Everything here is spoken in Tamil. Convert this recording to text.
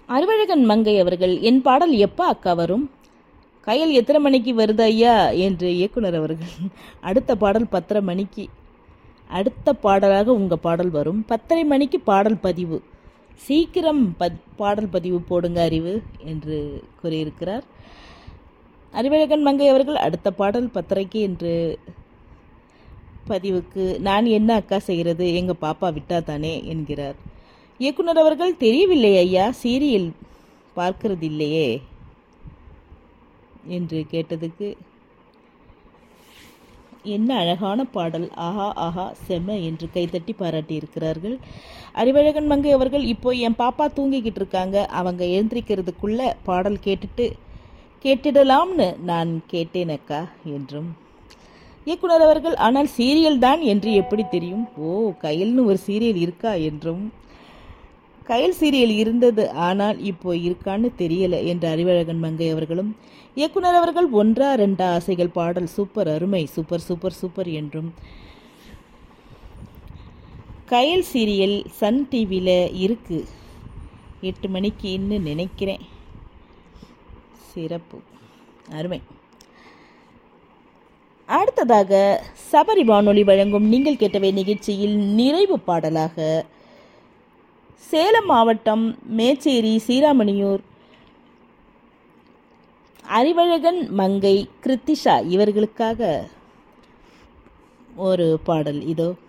அறிவழகன் மங்கை அவர்கள் என் பாடல் எப்போ அக்கா வரும் கையில் எத்தனை மணிக்கு வருது ஐயா என்று இயக்குனர் அவர்கள் அடுத்த பாடல் பத்தரை மணிக்கு அடுத்த பாடலாக உங்கள் பாடல் வரும் பத்தரை மணிக்கு பாடல் பதிவு சீக்கிரம் பத் பாடல் பதிவு போடுங்க அறிவு என்று கூறியிருக்கிறார் அறிவழகன் மங்கை அவர்கள் அடுத்த பாடல் பத்தரைக்கு என்று பதிவுக்கு நான் என்ன அக்கா செய்கிறது எங்கள் பாப்பா விட்டா தானே என்கிறார் இயக்குனர் அவர்கள் தெரியவில்லை ஐயா சீரியல் பார்க்கறதில்லையே என்று கேட்டதுக்கு என்ன அழகான பாடல் ஆஹா ஆஹா செம்ம என்று கைத்தட்டி பாராட்டியிருக்கிறார்கள் அறிவழகன் மங்கை அவர்கள் இப்போ என் பாப்பா தூங்கிக்கிட்டு இருக்காங்க அவங்க எழுந்திரிக்கிறதுக்குள்ள பாடல் கேட்டுட்டு கேட்டிடலாம்னு நான் கேட்டேன் அக்கா என்றும் இயக்குனர் அவர்கள் ஆனால் சீரியல் தான் என்று எப்படி தெரியும் ஓ கையல்னு ஒரு சீரியல் இருக்கா என்றும் கயல் சீரியல் இருந்தது ஆனால் இப்போ இருக்கான்னு தெரியல என்று அறிவழகன் மங்கை அவர்களும் இயக்குனர் அவர்கள் ஒன்றா ரெண்டா ஆசைகள் பாடல் சூப்பர் அருமை சூப்பர் சூப்பர் சூப்பர் என்றும் கயல் சீரியல் சன் டிவியில் இருக்கு எட்டு மணிக்குன்னு நினைக்கிறேன் சிறப்பு அருமை அடுத்ததாக சபரி வானொலி வழங்கும் நீங்கள் கேட்டவை நிகழ்ச்சியில் நிறைவு பாடலாக சேலம் மாவட்டம் மேச்சேரி சீராமணியூர் அறிவழகன் மங்கை கிருத்திஷா இவர்களுக்காக ஒரு பாடல் இதோ